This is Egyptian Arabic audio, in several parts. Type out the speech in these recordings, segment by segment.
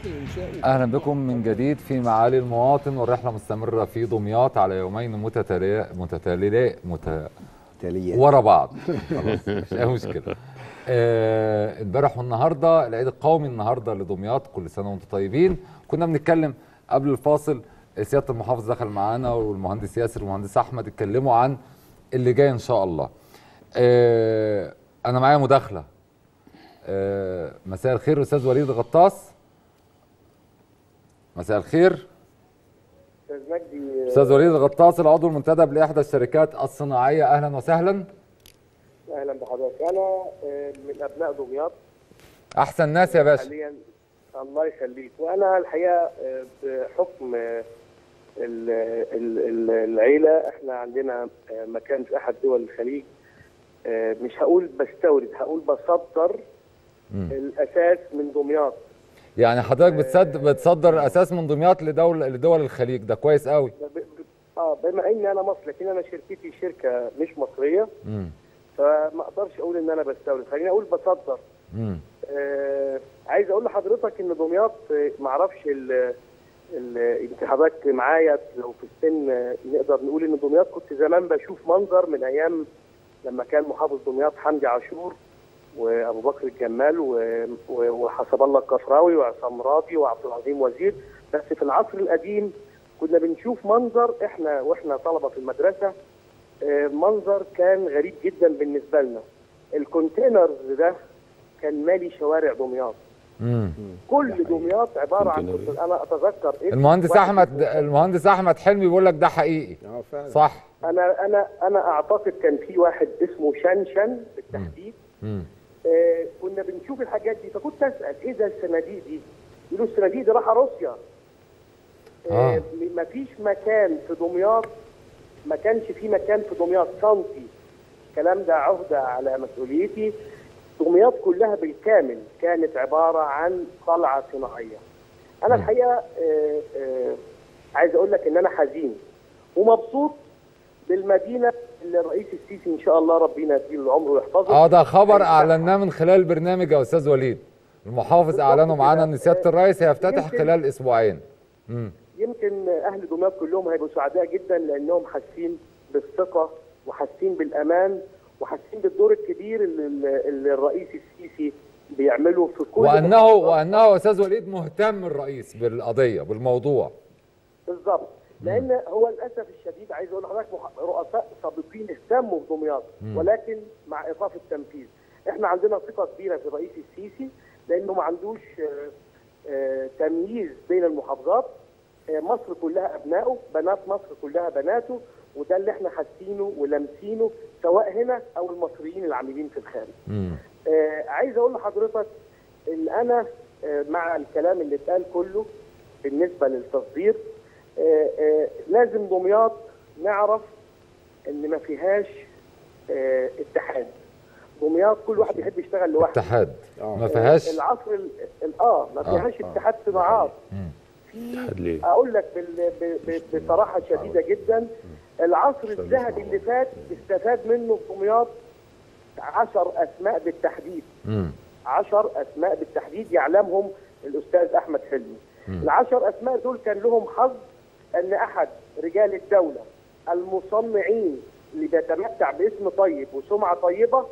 الانشاء اهلا بكم من جديد في معالي المواطن والرحله مستمره في دمياط على يومين متتاليه متتاليه مت... تالية ورا بعض خلاص مش اي مشكله آه، امبارح والنهارده العيد القومي النهارده لدمياط كل سنه وانتم طيبين كنا بنتكلم قبل الفاصل سياده المحافظ دخل معانا والمهندس ياسر والمهندس احمد اتكلموا عن اللي جاي ان شاء الله آه، انا معايا مداخله آه، مساء الخير استاذ وليد غطاس مساء الخير استاذ مجدي استاذ وليد غطاس العضو المنتدب لاحدى الشركات الصناعيه اهلا وسهلا اهلا بحضرتك انا آه، من ابناء دمياط احسن ناس يا باشا حاليا الله يخليك وانا الحقيقه آه، بحكم آه، ال- ال- ال- العيله احنا عندنا آه، مكان في احد دول الخليج آه، مش هقول بستورد هقول بصدر مم. الاساس من دمياط يعني حضرتك بتصد بتصدر اساس من دمياط لدول لدول الخليج ده كويس قوي ب- ب- اه بما اني انا مصري لكن انا شركتي شركه مش مصريه امم فما اقدرش اقول ان انا بستورد خليني اقول بصدر امم آه عايز اقول لحضرتك ان دمياط آه، معرفش ال ال- يمكن حضرتك معايا لو في السن آه، نقدر نقول ان دمياط كنت زمان بشوف منظر من ايام لما كان محافظ دمياط حمدي عاشور وابو بكر الجمال و- و- وحسب الله الكفراوي وعصام راضي وعبد العظيم وزير بس في العصر القديم كنا بنشوف منظر احنا واحنا طلبه في المدرسه آه، منظر كان غريب جدا بالنسبه لنا الكونتينرز ده كان مالي شوارع دمياط امم كل دمياط عباره عن كونتينرز. كنت انا اتذكر اسم المهندس واحد احمد اسمه- المهندس احمد حلمي بيقول لك ده حقيقي اه فعلا صح انا انا انا اعتقد كان في واحد اسمه شنشن بالتحديد امم آه كنا بنشوف الحاجات دي فكنت اسال ايه ده الصناديق دي؟ يقولوا الصناديق دي رايحه روسيا. آه. آه ما فيش مكان في دمياط ما كانش في مكان في دمياط سنتي الكلام ده عهده على مسؤوليتي دمياط كلها بالكامل كانت عباره عن قلعه صناعيه. انا الحقيقه آه آه عايز اقول لك ان انا حزين ومبسوط بالمدينه اللي الرئيس السيسي ان شاء الله ربنا يديله العمر ويحفظه اه ده خبر هيفتحها. اعلناه من خلال البرنامج يا استاذ وليد المحافظ بالظبط اعلنوا معانا كده. ان سياده الرئيس هيفتتح يمكن- خلال اسبوعين امم يمكن اهل دمياط كلهم هيبقوا سعداء جدا لانهم حاسين بالثقه وحاسين بالامان وحاسين بالدور الكبير اللي, اللي الرئيس السيسي بيعمله في كل وانه المحافظات. وانه يا استاذ وليد مهتم الرئيس بالقضيه بالموضوع بالظبط لان هو للاسف الشديد عايز اقول لحضرتك مح- رؤساء سابقين اهتموا بدمياط ولكن مع ايقاف التنفيذ احنا عندنا ثقه كبيره في الرئيس السيسي لانه ما عندوش آه، آه، تمييز بين المحافظات آه، مصر كلها ابنائه بنات مصر كلها بناته وده اللي احنا حاسينه ولامسينه سواء هنا او المصريين العاملين في الخارج امم آه عايز اقول لحضرتك ان انا آه مع الكلام اللي اتقال كله بالنسبه للتصدير آه آه لازم دمياط نعرف ان ما فيهاش آه اتحاد دمياط كل واحد يحب يشتغل لوحده اتحاد آه. ما فيهاش العصر ال- ال- اه ما فيهاش اتحاد صناعات مم. في اتحاد ليه؟ اقول لك بال- ب- ب- بصراحه شديده جدا العصر الذهبي اللي فات استفاد منه في دمياط 10 اسماء بالتحديد امم 10 اسماء بالتحديد يعلمهم الاستاذ احمد حلمي العشر اسماء دول كان لهم حظ ان احد رجال الدوله المصنعين اللي بيتمتع باسم طيب وسمعه طيبه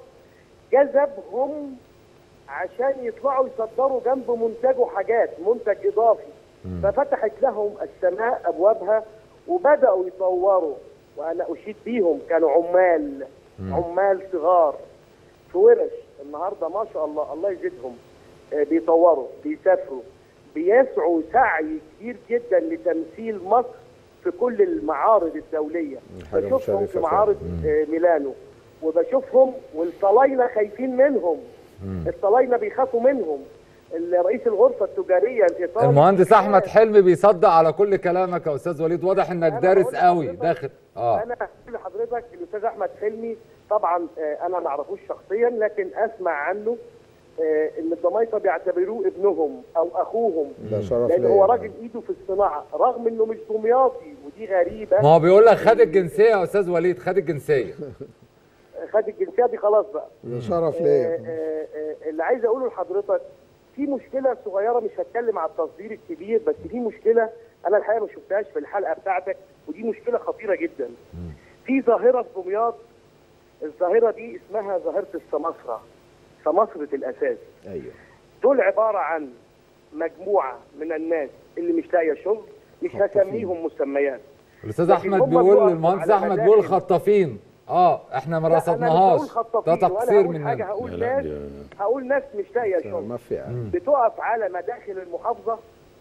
جذبهم عشان يطلعوا يصدروا جنب منتجه حاجات منتج اضافي ففتحت لهم السماء ابوابها وبداوا يطوروا وانا اشيد بيهم كانوا عمال عمال صغار في ورش النهارده ما شاء الله الله يزيدهم آه، بيطوروا بيسافروا بيسعوا سعي كبير جدا لتمثيل مصر في كل المعارض الدوليه حاجة بشوفهم مشرفة في معارض آه، ميلانو وبشوفهم والصلاينه خايفين منهم الصلاينه بيخافوا منهم رئيس الغرفه التجاريه الايطالي المهندس احمد حلمي بيصدق على كل كلامك يا استاذ وليد واضح انك أنا دارس بقول قوي لحضرتك- داخل اه انا بقول لحضرتك الاستاذ احمد حلمي طبعا آه، انا ما اعرفوش شخصيا لكن اسمع عنه آه، ان الضمايطه بيعتبروه ابنهم او اخوهم ده شرف لان ليا. هو راجل ايده في الصناعه رغم انه مش دمياطي ودي غريبه ما هو بيقول لك خد الجنسيه يا استاذ وليد خد الجنسيه خد الجنسيه دي خلاص بقى ده شرف آه، ليا آه، آه، اللي عايز اقوله لحضرتك في مشكله صغيره مش هتكلم على التصدير الكبير بس في مشكله انا الحقيقه ما شفتهاش في الحلقه بتاعتك ودي مشكله خطيره جدا في ظاهره في دمياط الظاهره دي اسمها ظاهره السماسره سماسره الاساس ايوه دول عباره عن مجموعه من الناس اللي مش لاقيه شغل مش خطافين. هسميهم مسميات الاستاذ لكن احمد هم بيقول بيقفوا المهندس على احمد بيقول مداخل. خطافين اه احنا ما لا، أنا مش رصدناهاش هقول ده خطافين ولا تقصير هقول حاجه مننا هقول لا، لا، ناس دي- هقول ناس مش لاقيه شغل ما في يعني. بتقف على مداخل المحافظه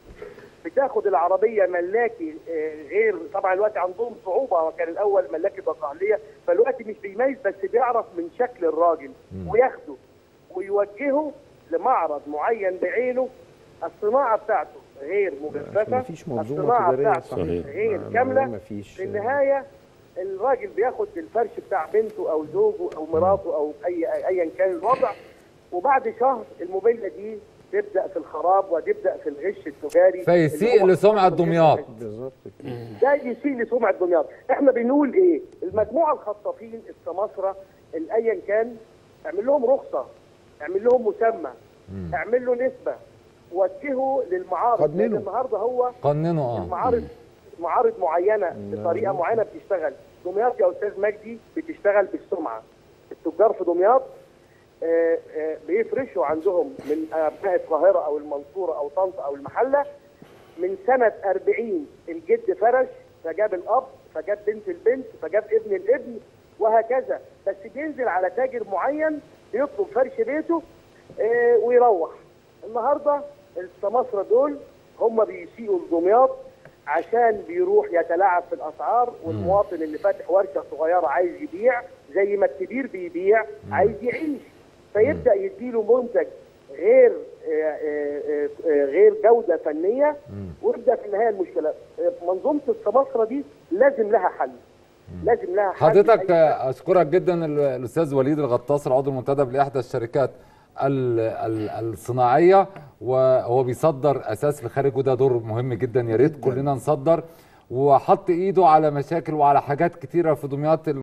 بتاخد العربيه ملاكي آه، غير طبعا الوقت عندهم صعوبه وكان الاول ملاكي بقاليه فالوقت مش بيميز بس بيعرف من شكل الراجل وياخده ويوجهه لمعرض معين بعينه الصناعه بتاعته غير مجففه مفيش منظومه الصناعه تجاريه بتاعته صحيح. غير ما- كامله ما فيش في النهايه الراجل بياخد الفرش بتاع بنته او زوجه او مراته او اي ايا كان الوضع وبعد شهر الموبيليا دي تبدا في الخراب وتبدا في الغش التجاري فيسيء اللي هو لسمعة دمياط. بالظبط كده. ده يسيء لسمعه دمياط احنا بنقول ايه المجموعه الخطافين السماسره ايا كان اعمل لهم رخصه اعمل لهم مسمى اعمل له نسبه وجهه للمعارض قننه. لان النهارده هو قننوا اه معارض معارض معينه بطريقه معينه بتشتغل دمياط يا استاذ مجدي بتشتغل بالسمعه التجار في دمياط آه، آه، بيفرشوا عندهم من ابناء القاهره او المنصوره او طنطا او المحله من سنه 40 الجد فرش فجاب الاب فجاب بنت البنت فجاب ابن الابن وهكذا بس بينزل على تاجر معين بيطلب فرش بيته آه، ويروح النهارده السماسره دول هم بيسيئوا لدمياط عشان بيروح يتلاعب في الاسعار والمواطن اللي فاتح ورشه صغيره عايز يبيع زي ما الكبير بيبيع عايز يعيش فيبدا يديله منتج غير آه، آه، آه، غير جوده فنيه ويبدا في النهايه المشكله آه، منظومه السماسره دي لازم لها حل لازم لها حل حضرتك أي- آه، اشكرك جدا ال- الاستاذ وليد الغطاس العضو المنتدب لاحدى الشركات ال- ال- الصناعيه وهو بيصدر اساس لخارج وده دور مهم جدا يا ريت كلنا نصدر وحط ايده على مشاكل وعلى حاجات كتيره في دمياط